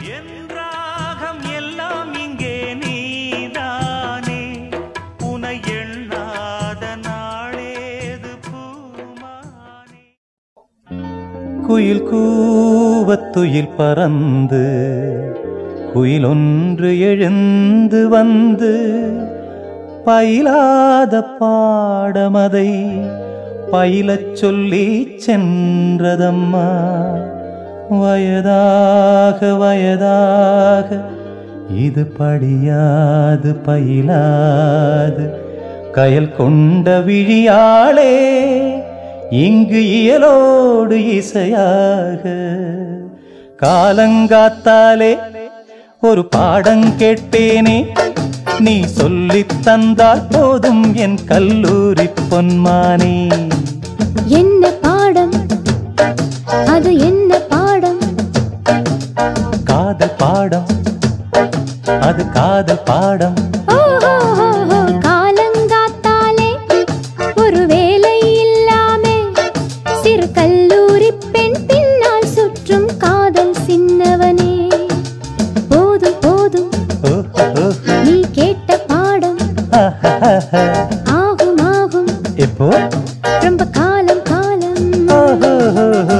என் ராகம் எல்லாம் இங்கே நீதானே உனை எண்ணாத நாளேது பூமானே குயில் கூவத்துயில் பறந்து குயில் ஒன்று எழுந்து வந்து பயிலாத பாடமதை பயிலச் சொல்லி சென்றதம்மா வயதாக வயதாக இது படியாது பயிலாது கயல் கொண்ட விழியாளே இங்கு இயலோடு இசையாக காலங்காத்தாலே ஒரு பாடம் கேட்பேனே நீ சொல்லித் தந்தால் போதும் என் கல்லூரி பொன்மானே என்ன பாடம் அது என்ன பாடம் காதல் பாடம் அது காதல் பாடம் ஓஹோஹோஹோ, காலங்காத்தாலே ஒரு வேலை இல்லாமே சிறு கல்லூரி பெண் பின்னால் சுற்றும் காதல் சின்னவனே போதும் போதும் ஓஹோ, நீ கேட்ட பாடம் ஆஹாஹா. ஆகும் ஆகும் எப்போ ரொம்ப காலம் காலம் ஓஹோஹோஹோ.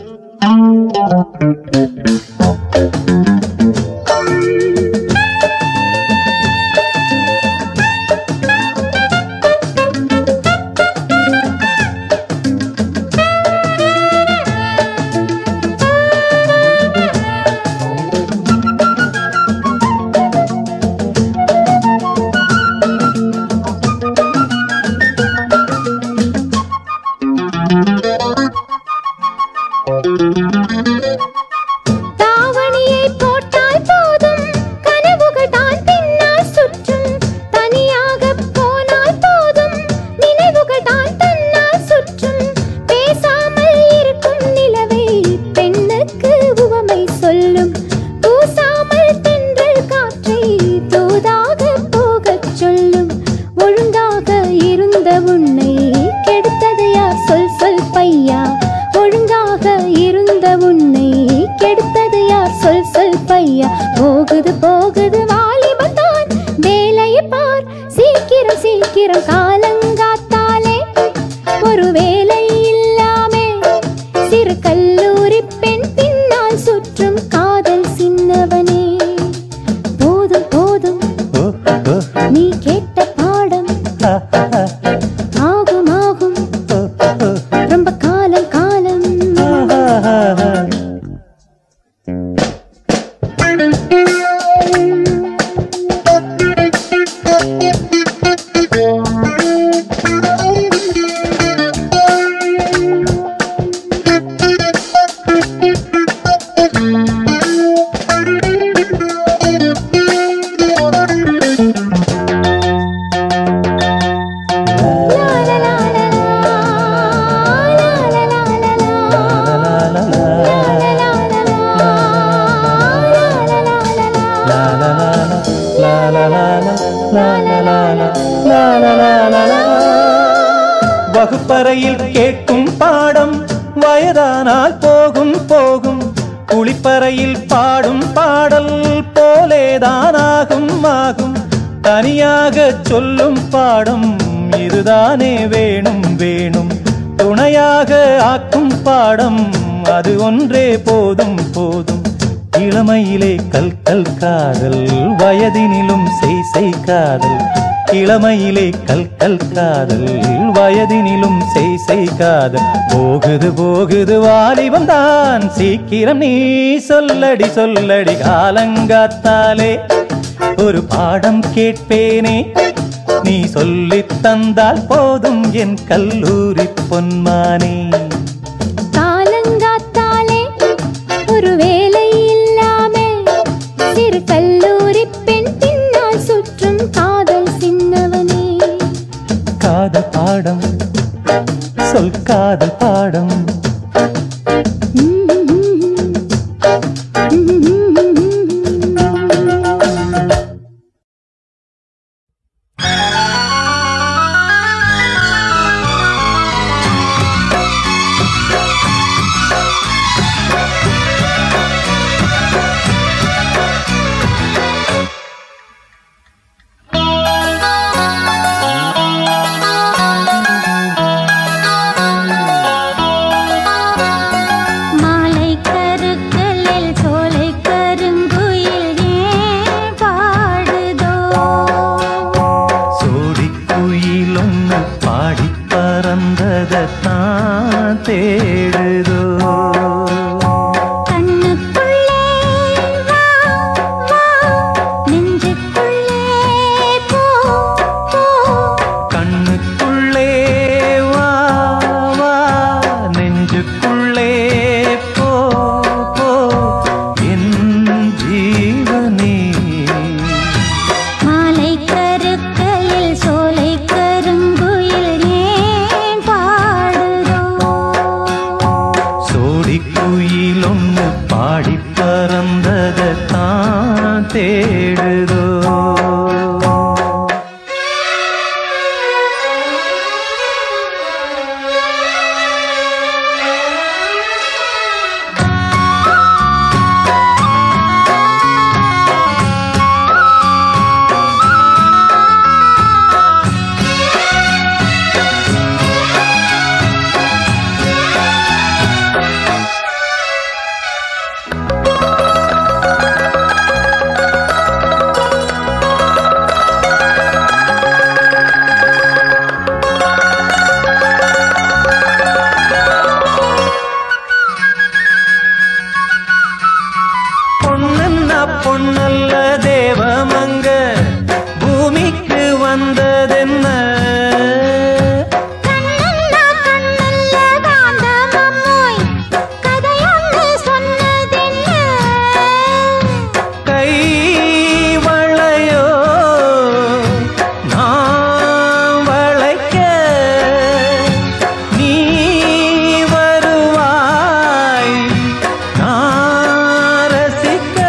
தாவணியை போட்டால் போதும் கனவுகள் தான் பின்னால் சுற்றும் தனியாக போனால் போதும் நினைவுகள் தான் தன்னால் சுற்றும் பேசாமல் இருக்கும் நிலவை பெண்ணுக்கு உவமை சொல்லும் பூசாமல் தென்றல் காற்றை தூதாக போகச் சொல்லும் ஒழுங்காக இருந்த உன்னை கெடுத்தது யார் சொல் சொல் பையா ஒழுங்காக இருந்த உன்னை கெடுத்தது யார் சொல் சொல் பையா போகுது போகுது வாலிபத்தான் வேலையை பார் சீக்கிரம் சீக்கிரம் காலங்காத்தாலே ஒரு வேலை இல்லாமே சிறு கல்லூரி பெண் பின்னால் சுற்றும் காதல் சின்னவனே போதும் போதும் ஓஹோ, நீ கேட்ட பாடம் ஆஹாஹா. ஆகும் ஆகும் ஓஹோ, ரொம்ப காலம் காலம் ஆஹாஹா. வகுப்பறையில் கேட்கும் பாடம் வயதானால் போகும் போகும் குளிப்பறையில் பாடும் பாடல் போலேதானாகும் ஆகும் தனியாக சொல்லும் பாடம் இதுதானே வேணும் வேணும் துணையாக ஆக்கும் பாடம் அது ஒன்றே போதும் போதும் இளமையிலே கல் கல் காதல் வயதினிலும் செய் செய் காதல் இளமையிலே கல் கல் காதல் வயதினிலும் செய் செய் காதல் போகுது போகுது வாலிபம் தான் சீக்கிரம் நீ சொல்லடி சொல்லடி காலங்காத்தாலே ஒரு பாடம் கேட்பேனே நீ சொல்லித் தந்தால் போதும் என் கல்லூரி பொன்மானே காலங்காத்தாலே ஒரு வேலை இல்லாமே சிறு கல்லூரி பெண் பின்னால் சுற்றும் காதல் சின்னவனே காதல் பாடம் சொல் காதல் பாடம் ஆ குயில் ஒன்று பாடி பறந்ததை தான் தேடுதோ பொன்னன்னா பொன்னல்ல தேவமங்க பூமிக்கு வந்ததென்ன கண்ணல்லா கண்ணல்ல காந்தமம்மோய் கதையொன்று சொன்னதென்ன கை வளையோ நான் வளைக்க நீ வருவாய் நான் ரசிக்க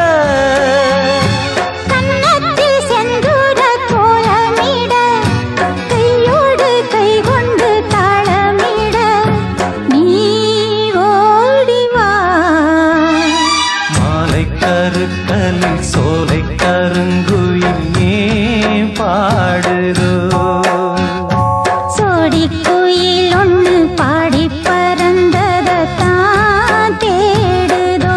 கண்ணத்தில் செந்தூர கோலமிட கையோடு கை கொண்டு தாளமிட நீ ஓடி வா மாலை கருக்கலில் சோலை கருங்குயில் ஏன் பாடுதோ சோடி குயில் ஒண்ணு பாடி பறந்ததான் தேடுதோ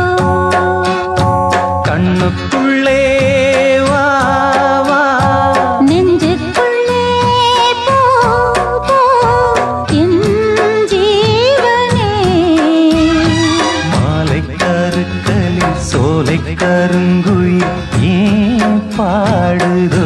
கண்ணுக்குள்ளே வா வா நெஞ்சுக்குள்ளே போ போ என் ஜீவனே மாலை கருக்கலில் சோலை கருங்குயில் ஏன் பாடுதோ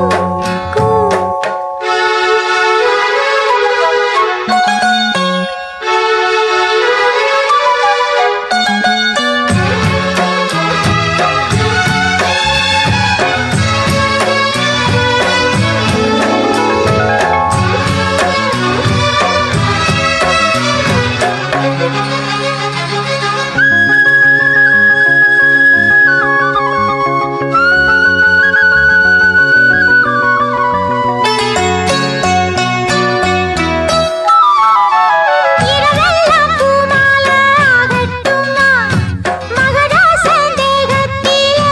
இரவெல்லாம் பூமால ஆகட்டுமா மகராசன் தேகத்திலே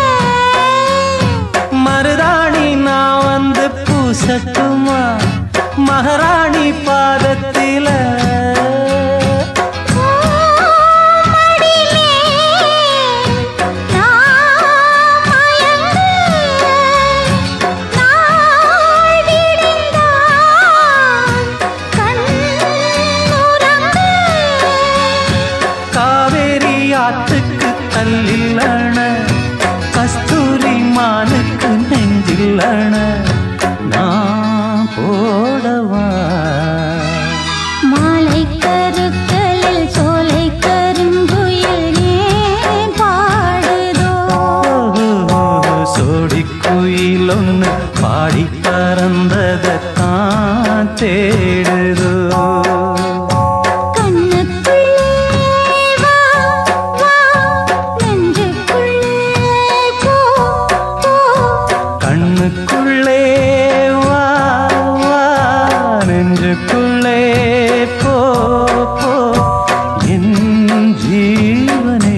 மருதாணி நான் வந்து பூசட்டுமா மகாராணி பாதத்தில மடிலே நான் மயங்கு நாள் விடிந்தான் கண்ணுறங்கு காவேரி ஆத்துக்கு தள்ளில் அண கஸ்தூரி மானுக்கு நெஞ்சில் அண நான் போடவா மாலை கருக்களில் சோலை கருங்குயில் ஏன் பாடுதோ சோடி குயில் ஒன்று பாடி பறந்ததை தான் தேடுதோ கண்ணுக்குள்ளே வா வா நெஞ்சுக்குள்ளே போ போ கண்ணுக்குள்ளே வா வா நெஞ்சுக்குள்ளே போ போ என் ஜீவனே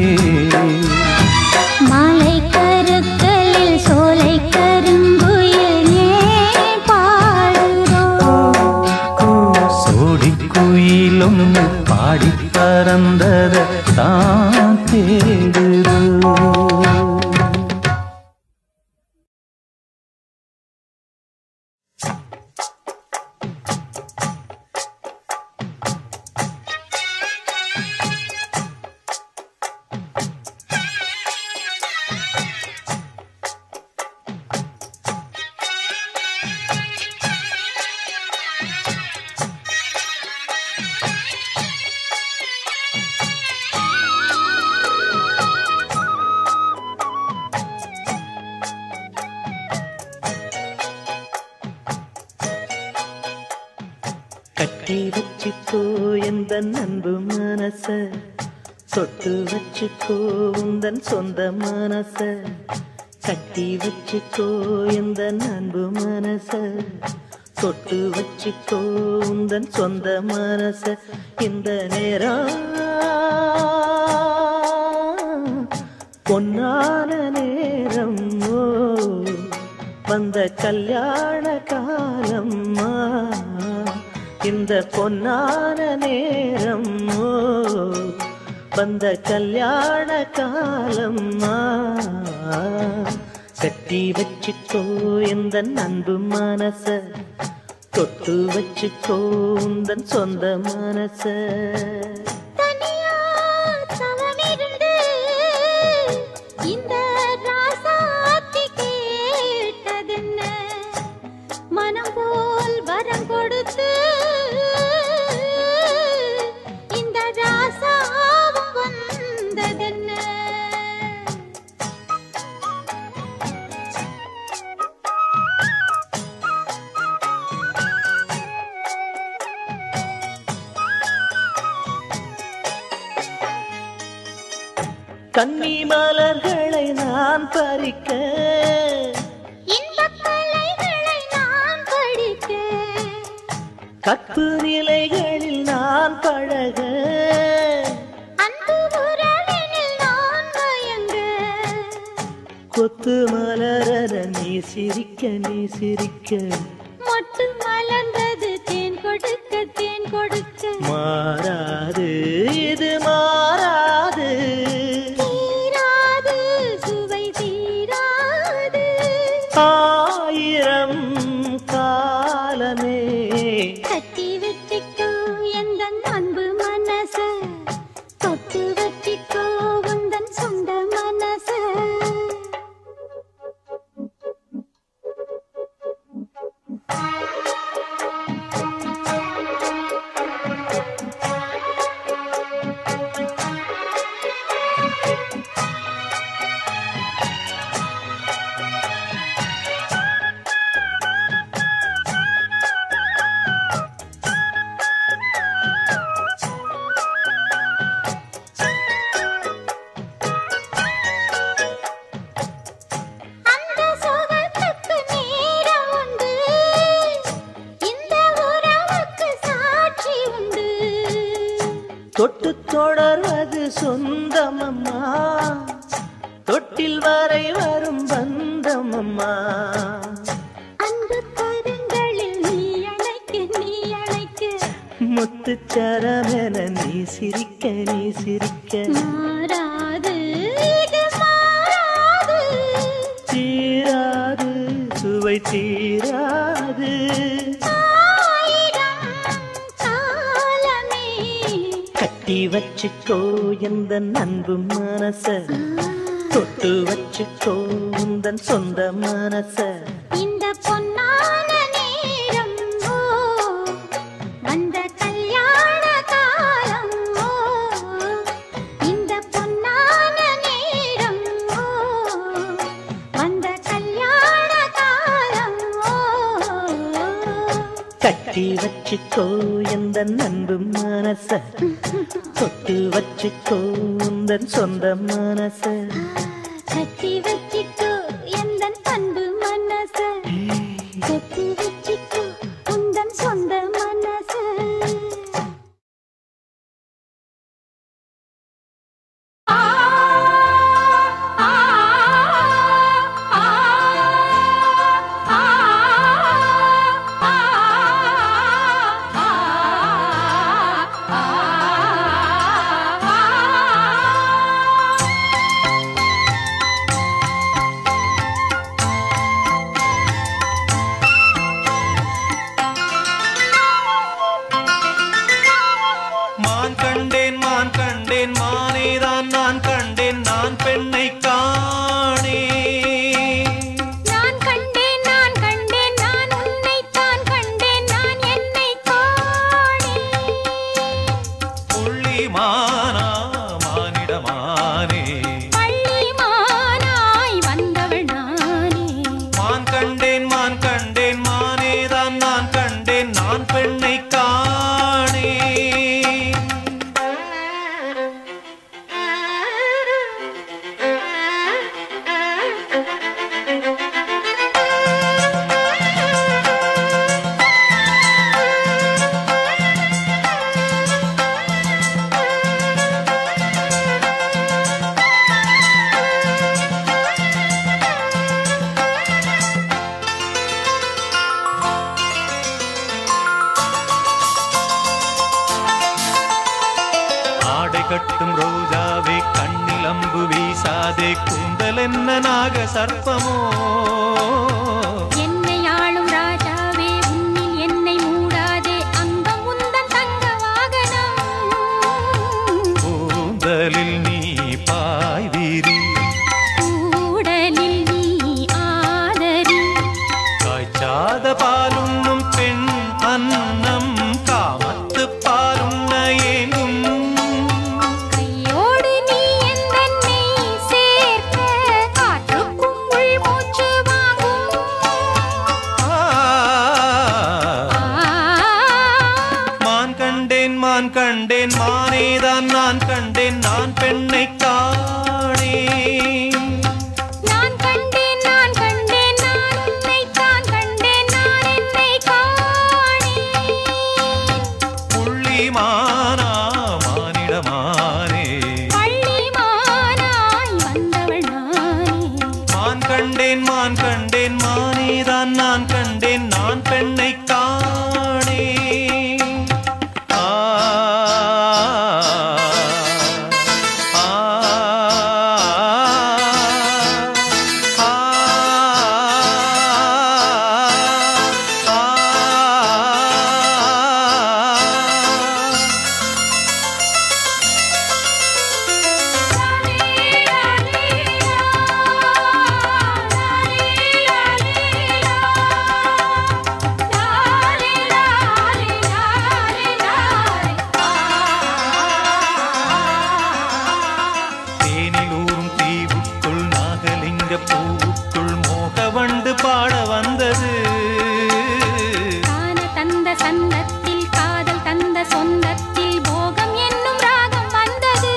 மாலை கருக்களில் சோலை கருங்குயில் ஏன் பாடுதோ சோடி குயில் ஒன்று பாடி பறந்ததை தான் தேடுதோ கட்டி வச்சுக்கோ எந்த அன்பு மனச தொட்டு வச்சுக்கோ உந்தன் சொந்த மனச கட்டி வச்சுக்கோ இந்த அன்பு மனச தொட்டு வச்சுக்கோ உந்தன் சொந்த மனச இந்த நேரம் பொன்னான நேரம் ஓ வந்த கல்யாண காலம்மா இந்த பொன்னான நேரம் ஓ வந்த கல்யாண காலம்மா கட்டி வச்சுக்கோ இந்த அன்பு மனச தொட்டு வச்சுக்கோ உந்தன் சொந்த மனச தனியா தவமிருந்து இந்த ராசாத்தி கேட்டதென்ன மனம் போல் வரம் கொடுத்து இந்த ராசாவும் வந்ததென்ன கன்னி மலர்களை நான் பறிக்க இன்பக் கலைகளை நான் படிக்க கற்பு நிலைகளில் நான் பழக அன்பு உறவினில் நான் மயங்க கொத்து மலர நீ சிரிக்க நீ சிரிக்க மொட்டு மலர்ந்தது தேன் கொடுக்க தேன் கொடுக்க மாறாது இது மாறாது தீராது சுவை தீராது ஆயிரம் காலமே கட்டி வச்சிக்கோ எந்த அன்பு மனச தொட்டு வச்சிக்கோ உந்தன் சொந்த மனச அந்த சுகத்துக்கு நேரம் உண்டு இந்த உறவுக்கு சாட்சி உண்டு தொட்டு தொடர்வது சொந்தமம்மா தொட்டில் வரை வரும் பந்தமம்மா அன்பு கருங்களில் நீ அழைக்க நீ அழைக்க முத்துச்சரமென நீ சிரிக்க நீ சிரிக்க மாறாது இது மாறாது தீராது சுவை தீராது ஆயிரம் காலமே கட்டி வச்சுக்கோ எந்த அன்பு மனச தொட்டு வச்சுக்கோ உந்தன் சொந்த மனச இந்த பொன்னான நேரம் ஓ வந்த கல்யாண காலம் ஓ இந்த பொன்னான நேரம் ஓ வந்த கல்யாண காலம் ஓ கட்டி வச்சுக்கோ எந்த அன்பு மனச தொட்டு வச்சுக்கோ உந்தன் சொந்த மனச கட்டி வச்சிக்கோ எந்தன் அன்பு மனச கட்டி வச்சிக்கோ உந்தன் சொந்த மனச மான் கண்டேன் மான் கண்டேன் மானேதான் நான் கண்டேன் நான் பெண்ணை காணே நான் கண்டேன் நான் கண்டேன் நான் உன்னைத்தான் கண்டேன் நான் என்னை காணேன் புள்ளி மானா மானிடமானே பள்ளி மானாய் வந்தவள் நானே மான் கண்டேன் மான் கண்டேன் மானேதான் நான் கண்டேன் நான் பெண்ணை காணே என்ன நாக சர்ப்பமோ என்னை ஆளும் ராஜாவே உன்னில் என்னை மூடாதே அங்கம் உந்தன் தங்க வாகனம் கூந்தலில் நீ பாய்வீரி கூடலில் நீ ஆதரி காய்ச்சாத பாலுண்ணும் பெண் அன்னம் காமத்து பாலுண்ண ஏங்கும் கையோடு நீ என்னை சேர்க்க காற்றுக்கும் உள் மூச்சு வாங்கும் ஆ, ஆ மான் கண்டேன் மான் கண்டேன் மானேதான் நான் கண்டேன் நான் பெண்ணை காணேன் நான் கண்டேன் நான் கண்டேன் நான் உன்னை தான் கண்டேன் நான் என்னை காணேன் புள்ளி மானா மானிடமானே பள்ளி மானாய் வந்தவள் நானே மான் கண்டேன் மான் கண்டேன் மானேதான் நான் கண்டேன் நான் பெண்ணை காணேன் ஆ, ஆ, ஆ, ஆ. தேனிலூரும் தீவுக்குள் நாகலிங்க பூவுக்குள் மோகவண்டு பாட வந்தது காண தந்த சந்தத்தில் காதல் தந்த சொந்தத்தில் போகம் என்னும் ராகம் வந்தது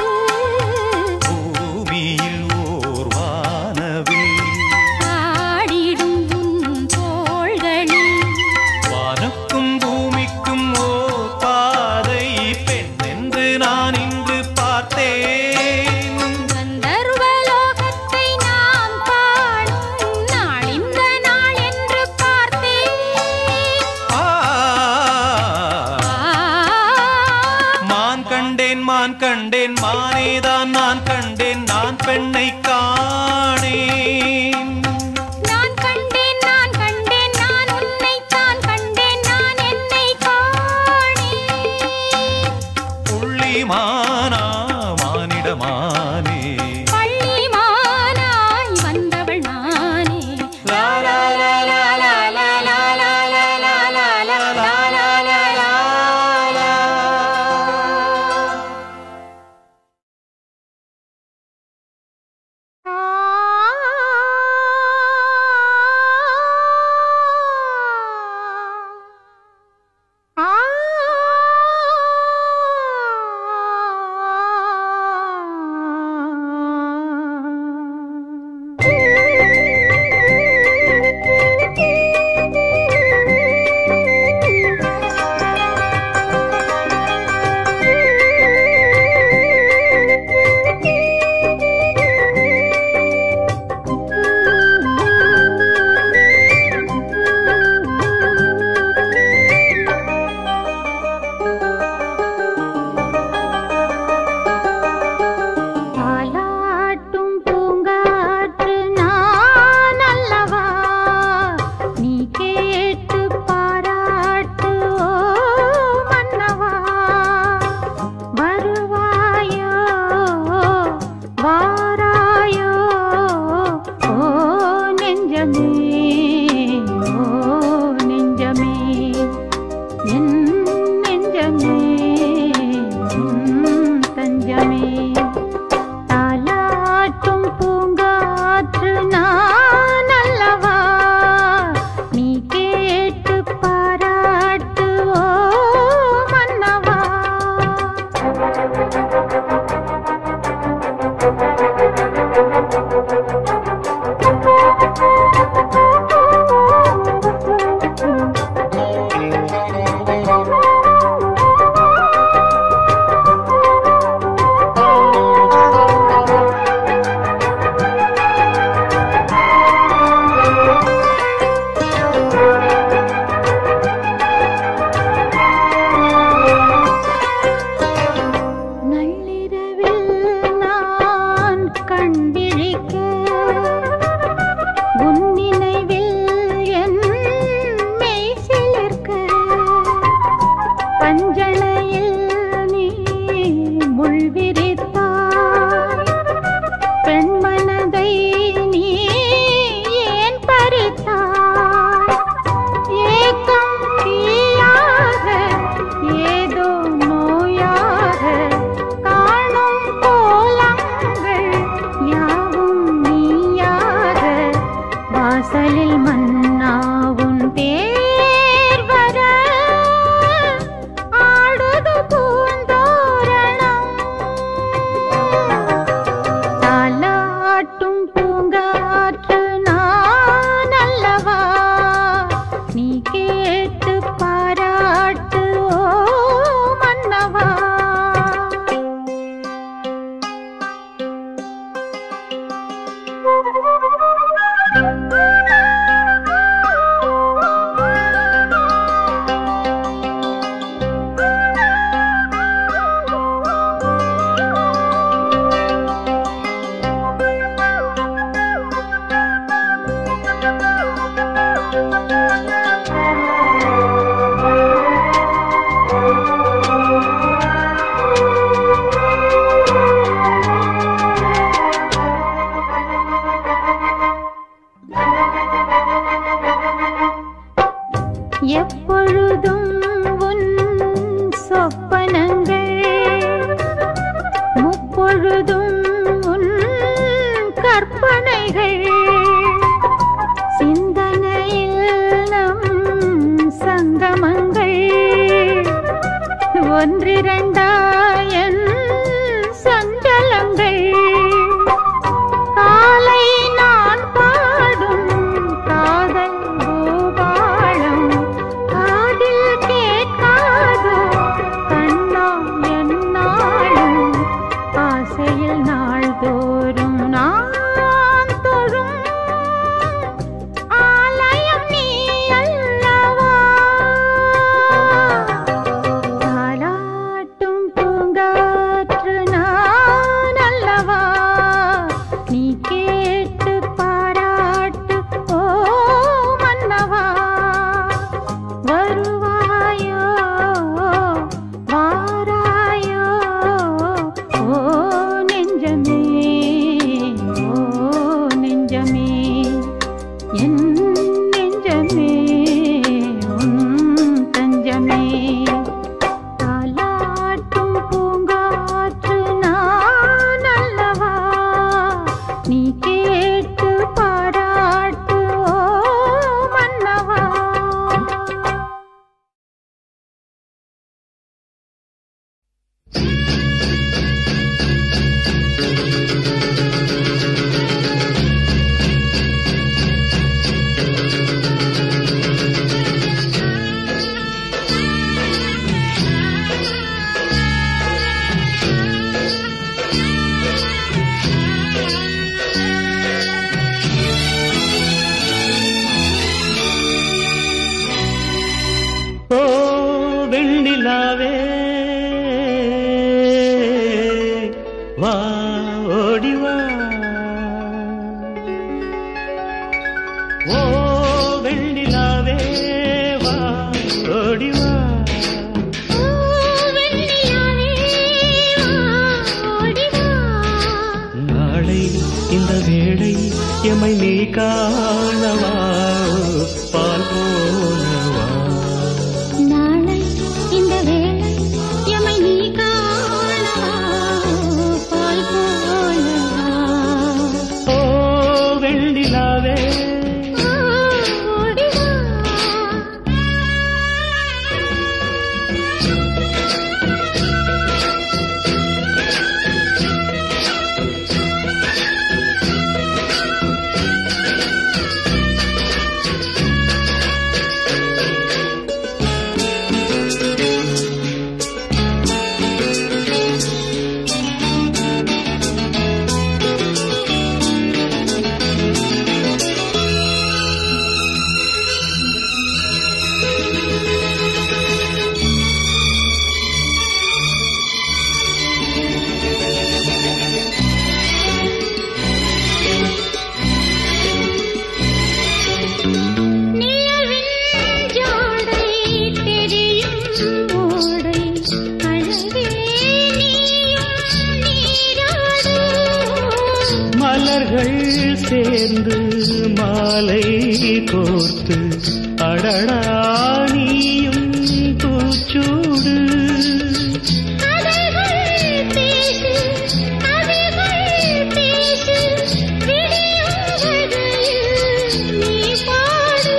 பூமியில் ஓர் வானவில் ஆடிடும் உன் தோள்களில் வானுக்கும் பூமிக்கும் ஓர் பாதை பெண் என்று நான் இன்று பார்த்தேன் கந்தர்வலோகத்தை நாம் காணும் நாள் இந்த நாள் என்று பார்த்தேன் ஆ, ஆ மான் கண்டேன் மான் கண்டேன் மானேதான் நான் கண்டேன் நான் பெண்ணை காணேன் நான் கண்டேன் நான் கண்டேன் நான் உன்னை தான் கண்டேன் நான் என்னை காணேன் புள்ளி மானா மானிடமானே பள்ளி மானாய் வந்தவள் நானே லா லா லா லா லா லா லா லா லா லா லா லா லா லா லா லா லா. ஆ முழுதும் உன் கற்பனைகள் சிந்தனையில் நம் சங்கமங்கள் ஒன்றிரண்டாயன் சஞ்சலங்கள் காலை நான் பாடும் காதல் பூபாளம் காதில் கேட்காதோ கண்ணா என்னாலும் ஆசையில் நாள்தோறும் நான் தொழும் ஆலயம் நீ அல்லவா தாலாட்டும் பூங்காற்று நான் அல்லவா நீ கேட்டு பாராட்டு ஓ மன்னவா வருவாயோ வாராயோ ஓ நெஞ்சமே ஓ நெஞ்சமே என் நெஞ்சமே உன் தஞ்சமே தாலாட்டும் பூங்காற்று நான் அல்லவா நீ கேட்டு பாராட்டு ஓ மன்னவா ஓ வெண்ணிலாவே வா ஓடி வா ஓ வெண்ணிலாவே வா ஓடி வா நாளை இந்த வேளை எமை நீ காணவா பால் போனவா நாளை இந்த வேளை எமை நீ காணவா பால் போலவா ஓ வெண்ணிலாவே ஓடிவா நிலவின் ஜாடை தெரியும் ஓடை அழகே நீயும் நீராடு மலர்கள் சேர்ந்து மாலை கோர்த்து அடடா நீயும் பூச்சூடு கதைகள் பேசு கதைகள் பேசு விடியும் வரையில் நீ பாடு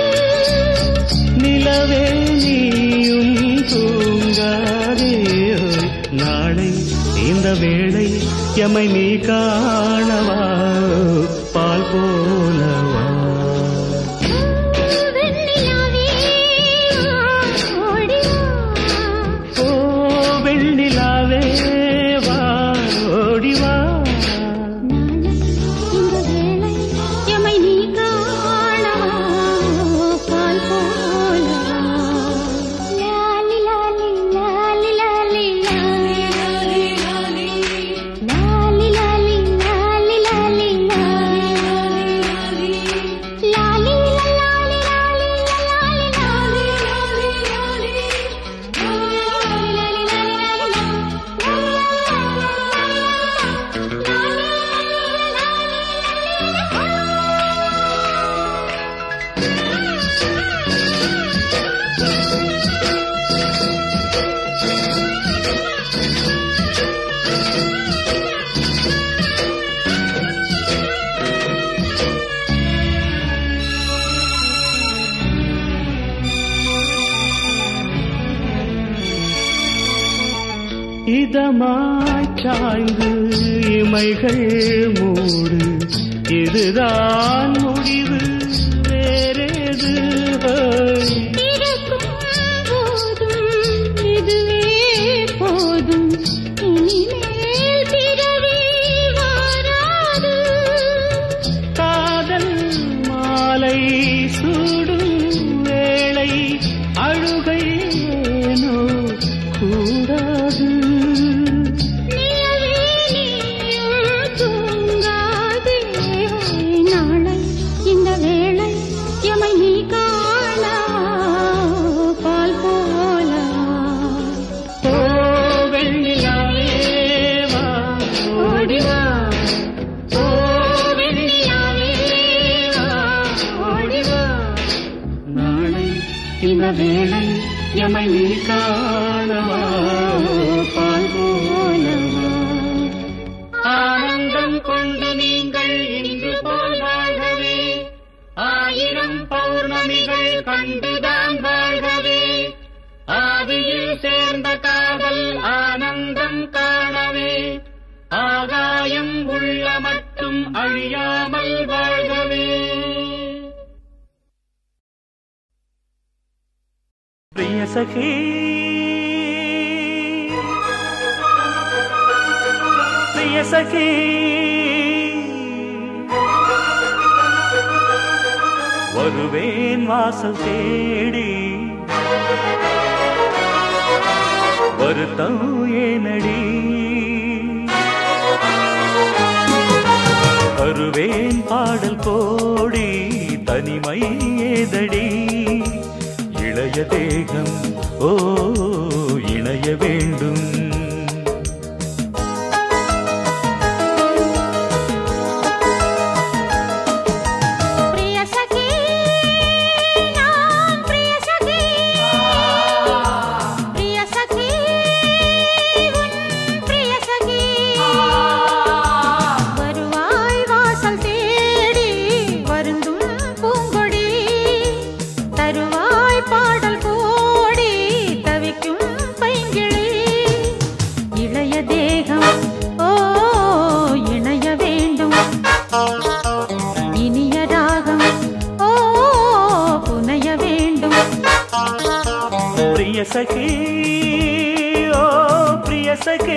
நிலவே நீயும் தூங்காதே நாளை இந்த வேளை எமை நீ காணவா பால் போலவா வெண்ணிலாவே ஓடிவா ஓ வெண்ணிலாவே வா ஓடி வா நாளை இந்த வேளை எமை நீ காணவா பால் போலவா லாலி லாலி லாலி லாலி லாலி லாலி லாலி லாலி லாலி லாலி இதமாய் சாய்ந்து இமைகள் மூடு இதுதான் முடிவு வேறேது பிறக்கும் போதும் இதுவே போதும் இனிமேல் பிறவி வாராது காதல் மாலை சூடும் வேளை அழுகை ஏனோ கூடாது நிலவே நீயும் தூங்காதே நாளை இந்த வேளை எமை நீ காணா பால் போலா ஓ வெண்ணிலாவே வா ஓடி வா ஓ வெண்ணிலாவே வா ஓடி வா நாளை இந்த வேளை எமை நீ காணவா பால் போலவா ஆனந்தம் கொண்டு நீங்கள் இன்று போல் வாழ்கவே ஆயிரம் பௌர்ணமிகள் கண்டுதான் வாழ்கவே ஆதியில் சேர்ந்த காதல் ஆனந்தம் காணவே ஆகாயம் உள்ள மட்டும் அழியாமல் வாழ்கவே பிரிய சகி பிரிய சகி வருவேன் வாசல் தேடி வருத்தம் ஏனடி வருவேன் பாடல் கோடி தனிமை ஏதடி இளைய தேகம் ஓ இணைய வேண்டும் பிரிய சகி நான் பிரிய சகி பிரிய சகி உன் பிரிய சகி வருவாய் வாசல் தேடி வருந்தும் பூங்கொடி தருவாய் பாடல் கோடி தவிக்கும் பைங்கிழி இளைய தேகம் ஓ இணைய வேண்டும் இனிய ராகம் ஓ புனைய வேண்டும் பிரிய சகி ஓ பிரிய சகி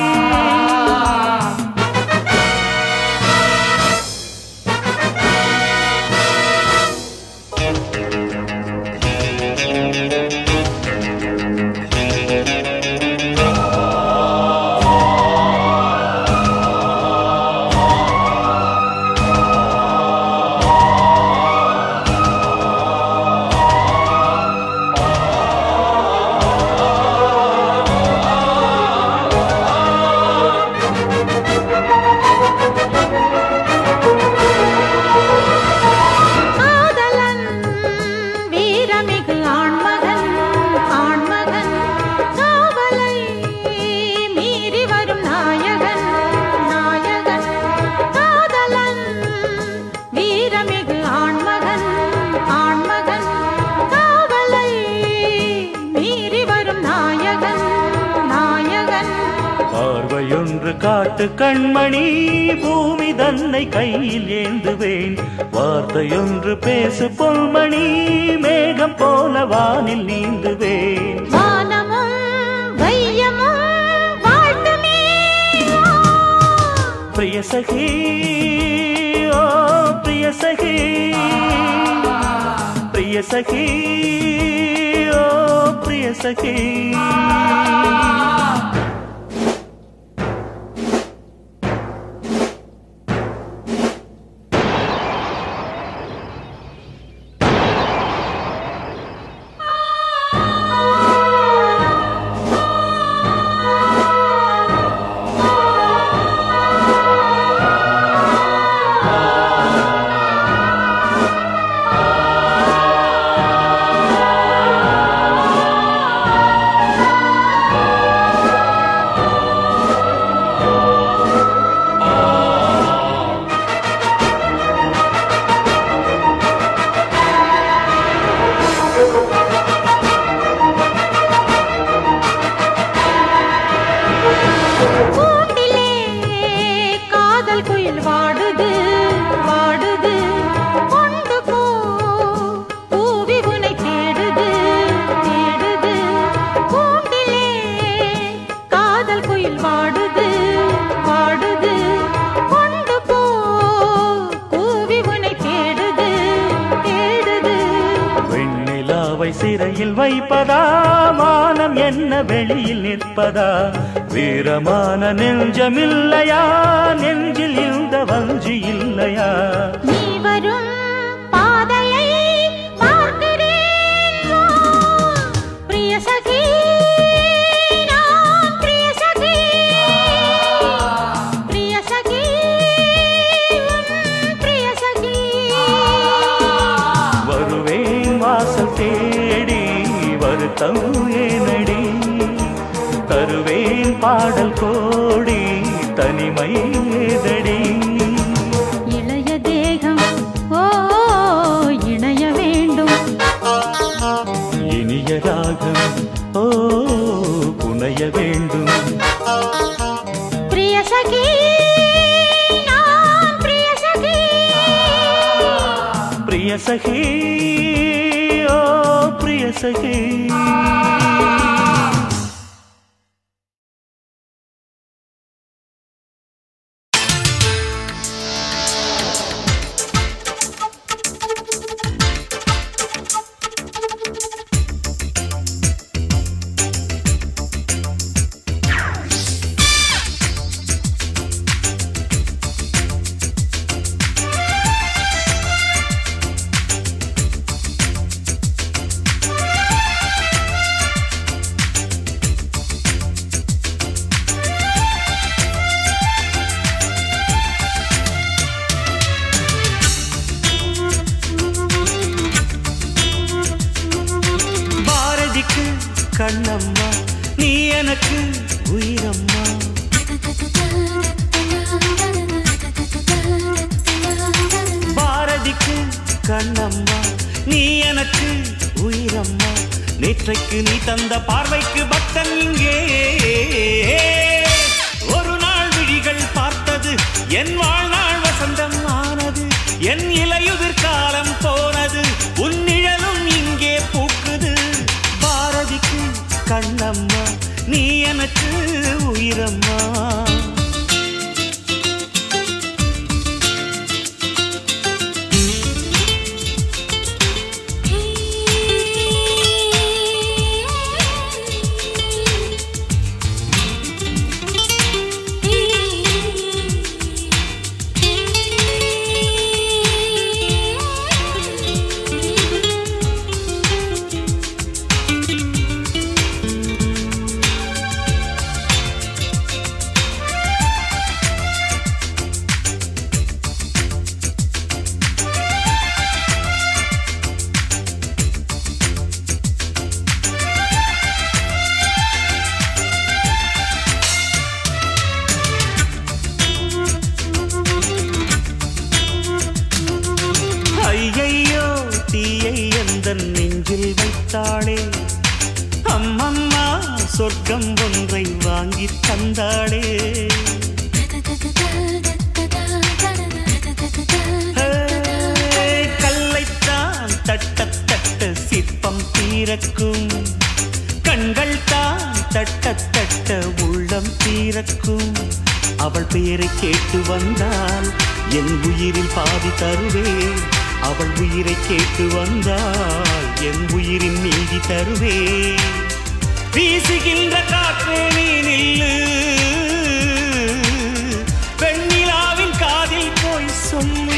காதலன் வீரமிகு ஆண்மகன் ஆண்மகன் காவலை மீறி வரும் நாயகன் நாயகன் காதலன் வீரமிகு ஆண்மகன் ஆண்மகன் காவலை மீறி வரும் நாயகன் நாயகன் பார்வையொன்று காட்டு கண்மணி பூமி தன்னை கையில் ஏந்துவேன் வார்த்தையொன்று பேசு பொன்மணி மேகம் போல வானில் நீந்துவேன் வானமும் வையமும் வாழ்த்துமே பிரிய சகி ஓ பிரிய சகி பிரிய சகி ஓ பிரிய சகி ஆ காதல் குயில் வாடுது வாடுது கொண்டு போ பூவி உனை தேடுது தேடுது கூண்டிலே காதல் குயில் வாடுது வாடுது கொண்டு போ கூவி உனை தேடுது தேடுது வெண்ணிலாவை சிறையில் வைப்பதா மானம் என்ன வெளியில் நிற்பதா வீரமான நெஞ்சமில்லையா நெஞ்சில் இந்த வஞ்சி இல்லையா நீ வரும் பாதையை பார்க்கிறேன் வா. பிரிய சகி நான் பிரிய சகி பிரிய சகி உன் பிரிய சகி வருவேன் வாசல் தேடி வருத்தம் ஏனடி தருவேன் பாடல் கோடி தனிமை ஏதடி இளைய தேகம் ஓ இணைய வேண்டும் இனிய ராகம் ஓ புனைய வேண்டும் பிரிய சகி நான் பிரிய சகி பிரிய சகி ஓ பிரிய சகி பாரதிக்கு கண்ணம்மா நீ எனக்கு உயிரம்மா பாரதிக்கு கண்ணம்மா நீ எனக்கு உயிரம்மா நேற்றைக்கு நீ தந்த பார்வைக்கு பக்தன் இங்கே ஒரு நாள் விழிகள் பார்த்தது என் வாழ்நாள் வசந்தம் ஆனது என் இலையுதிர் காலம் போனது உன் நிழலும் இங்கே பூக்குது பாரதிக்கு கண்ணம்மா நீ எனக்கு உயிரம்மா ஐயையோ தீயை எந்த நெஞ்சில் வைத்தாளே அம்மம்மா சொர்க்கம் ஒன்றை வாங்கி தந்தாளே ஹே, கல்லைத்தான் தட்ட தட்ட சிற்பம் தீரக்கும் கண்கள் தான் தட்ட தட்ட உள்ளம் தீரக்கும் அவள் பெயரை கேட்டு வந்தால் என் உயிரில் பாதி தருவேன் அவள் உயிரை கேட்டு வந்தால் என் உயிரின் நீதி தருவேன் வீசுகின்ற காற்றே நீ நில்லு வெண்ணிலாவின் காதில் போய் சொல்லு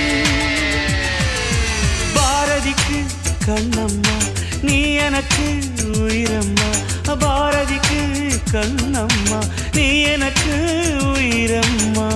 பாரதிக்கு கண்ணம்மா நீ எனக்கு உயிரம்மா பாரதிக்கு கண்ணம்மா நீ எனக்கு உயிரம்மா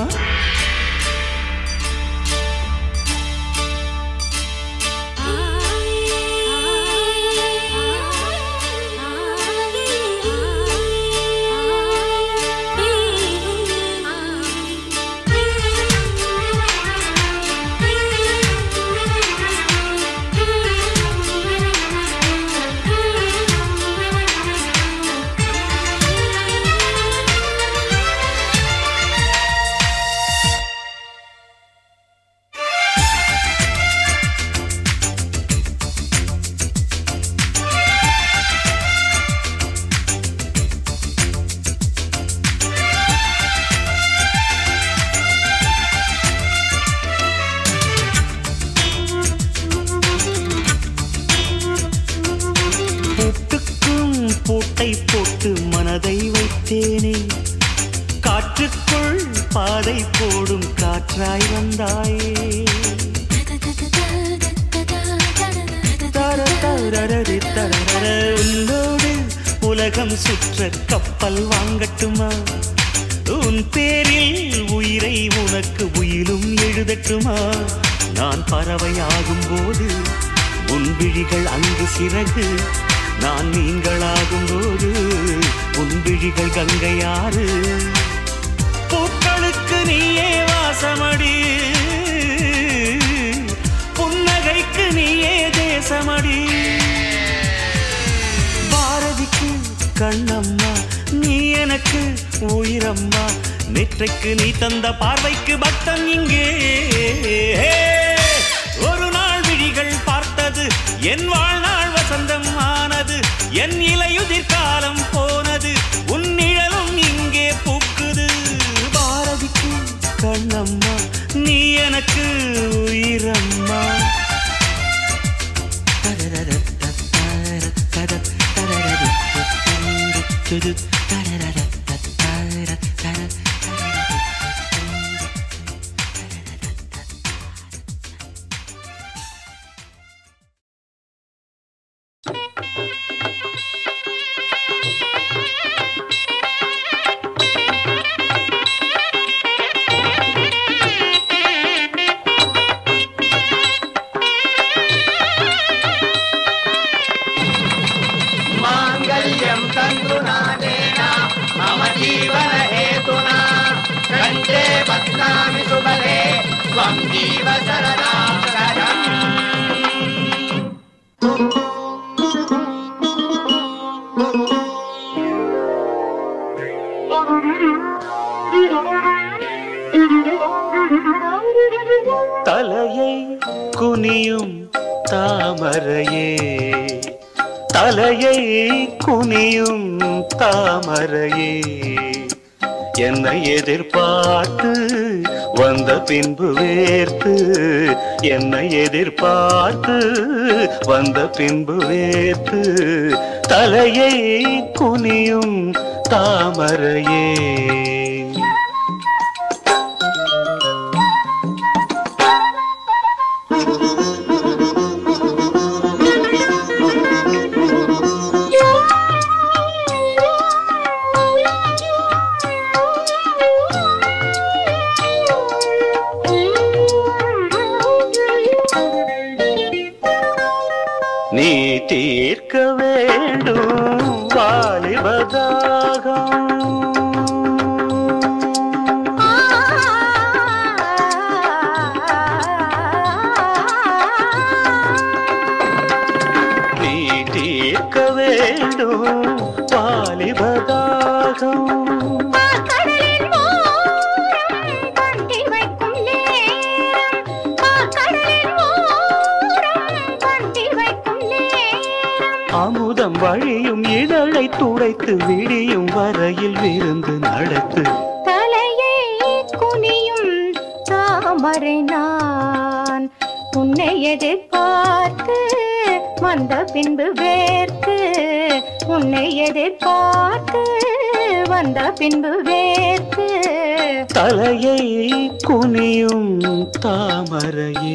மனதை வைத்தேனே காற்றுக்குள் பாதை போடும் காற்றாய் வந்தாயே தர தரரரி தரரர. உன்னோடு உலகம் சுற்ற கப்பல் வாங்கட்டுமா உன் பேரில் உயிரை உனக்கு உயிலும் எழுதட்டுமா நான் பறவையாகும் போது உன் விழிகள் அங்கு சிறகு நான் நீங்களாகும் போது உன் விழிகள் கங்கையாறு பூக்களுக்கு நீயே வாசமடி புன்னகைக்கு நீயே தேசமடி பாரதிக்கு கண்ணம்மா நீ எனக்கு உயிரம்மா நெற்றைக்கு நீ தந்த பார்வைக்கு பக்தன் இங்கே ஒரு நாள் விழிகள் பார்த்தது என் வாழ்நாள் வசந்தம் ஆனது என் இலையுதிர் காலம் போனது உன் நிழலும் இங்கே பூக்குது பாரதிக்கு கண்ணம்மா நீ எனக்கு உயிரம்மா माङ्गल्यं तन्तुनादेन मम जीवनहेतुना कण्ठे बध्नामि सुबले त्वं जीव शरदां शरणम् தலையை குனியும் தாமரையே தலையை குனியும் தாமரையே என்னை எதிர்பார்த்து வந்த பின்பு வேர்த்து என்னை எதிர்பார்த்து வந்த பின்பு வேர்த்து தலையை குனியும் தாமரையே நீ தீர்க்க வேண்டும் வாலிபதாகம் நீ தீர்க்க வேண்டும் வாலிபதாகம் கடலின் ஓரம் பந்தி வைக்கும் நேரம் கடலின் ஓரம் பந்தி வைக்கும் நேரம் அமுதம் வழியும் இதழை துடைத்து விடியும் வரையில் விருந்து நடத்து தலையை குனியும் தாமரை நான் உன்னை எதிர்பார்த்து வந்த பின்பு வேர்த்து உன்னை எதிர்பார்த்து வந்த பின்பு வேர்த்து தலையை குனியும் தாமரையே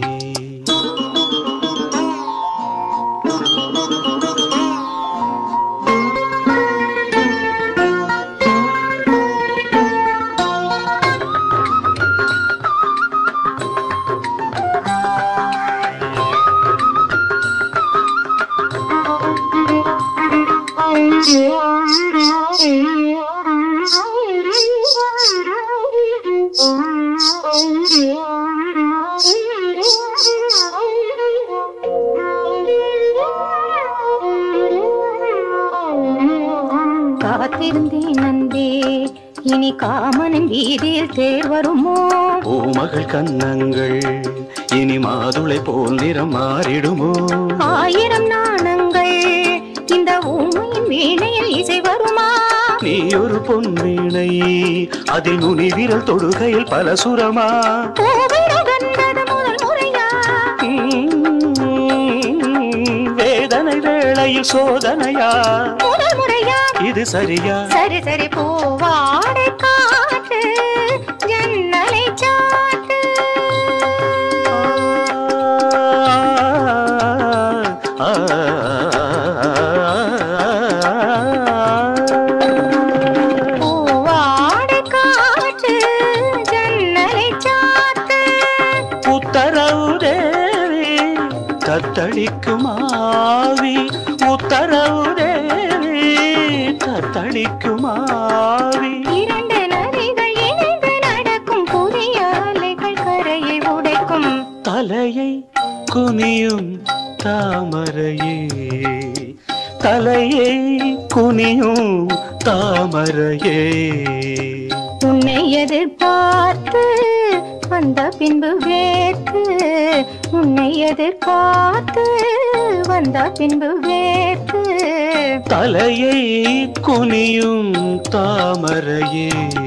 காத்திருந்தேன் நந்தே இனி காமனின் வீதியில் தேர் வருமோ பூமகள் கன்னங்கள் இனி மாதுளை போல் நிறம் மாறிடுமோ ஆயிரம் நாணங்கள் இந்த ஊமையின் வீணையில் இசை வருமா நீ ஒரு பொன்வீணை அதில் நுனி விரல் தொடுகையில் பல சுரமா கோவிலுகந்தது முதல் முறையா உம், வேதனை வேளையில் சோதனையா முதல் முறையா இது சரியா சரி சரி பூவாடை காற்று ஜன்னலை சாத்து ஆ, ஆ, பூவாடை காற்று ஜன்னலை சாத்து உத்தரவு தேவி தத்தளிக்கும் ஆவி உத்தரவு தேவி தத்தளிக்கும் ஆவி இரண்டு நதிகள் இணைந்து நடக்கும் புதிய அலைகள் கரையை உடைக்கும் தலையை குனியும் தாமரையே தலையை குனியும் தாமரையே உன்னை எதிர்பார்த்து வந்த பின்பு வேர்த்து உன்னை எதிர்பார்த்து வந்த பின்பு வேர்த்து தலையை குனியும் தாமரையே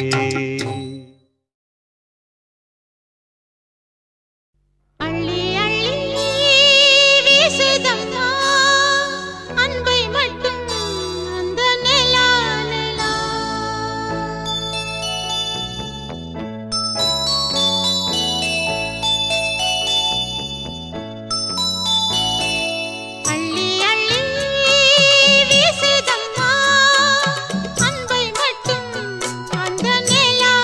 அள்ளி அள்ளி வீசுதம்மா அன்பை மட்டும் அந்த நிலா நிலா அள்ளி அள்ளி வீசுதம்மா அன்பை மட்டும் அந்த நிலா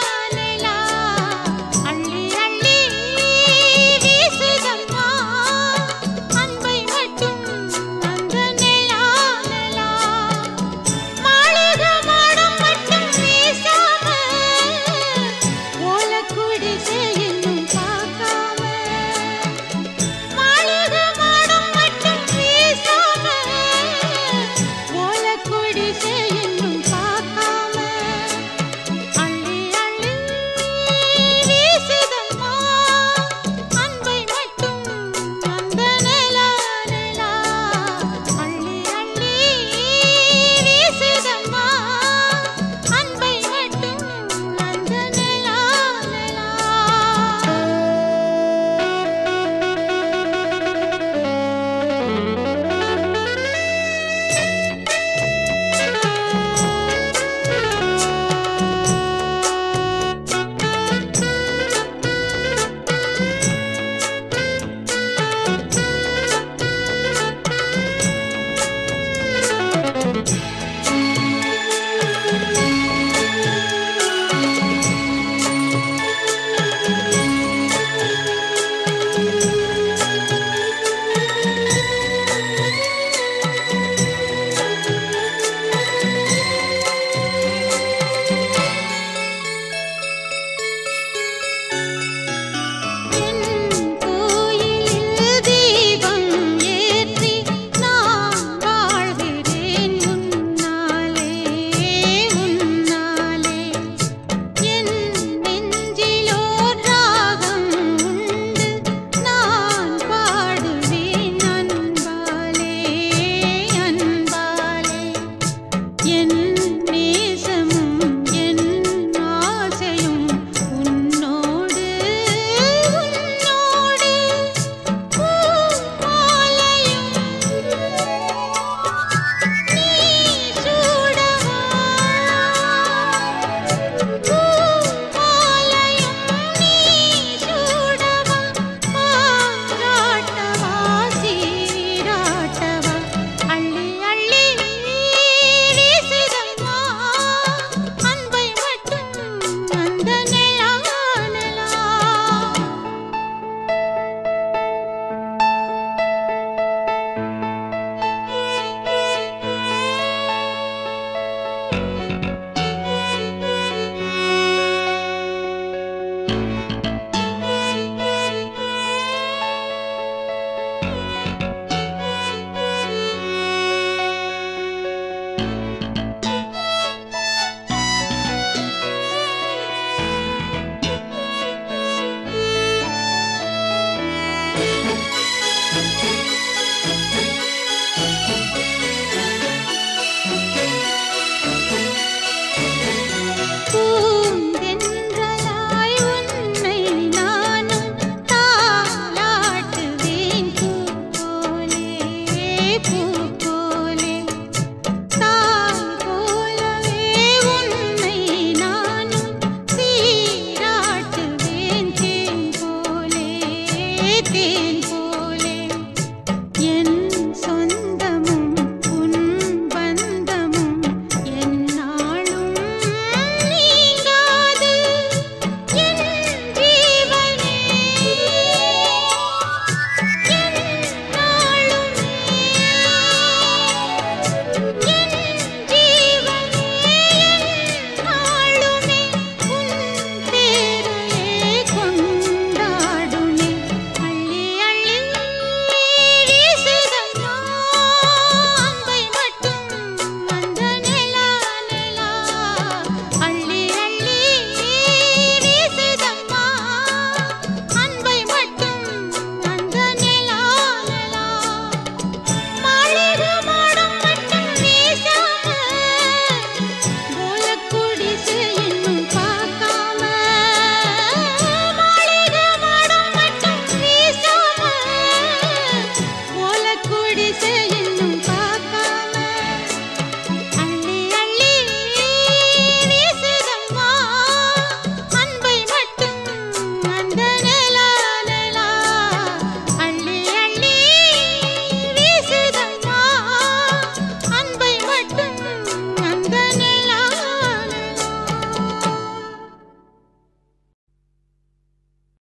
தேன்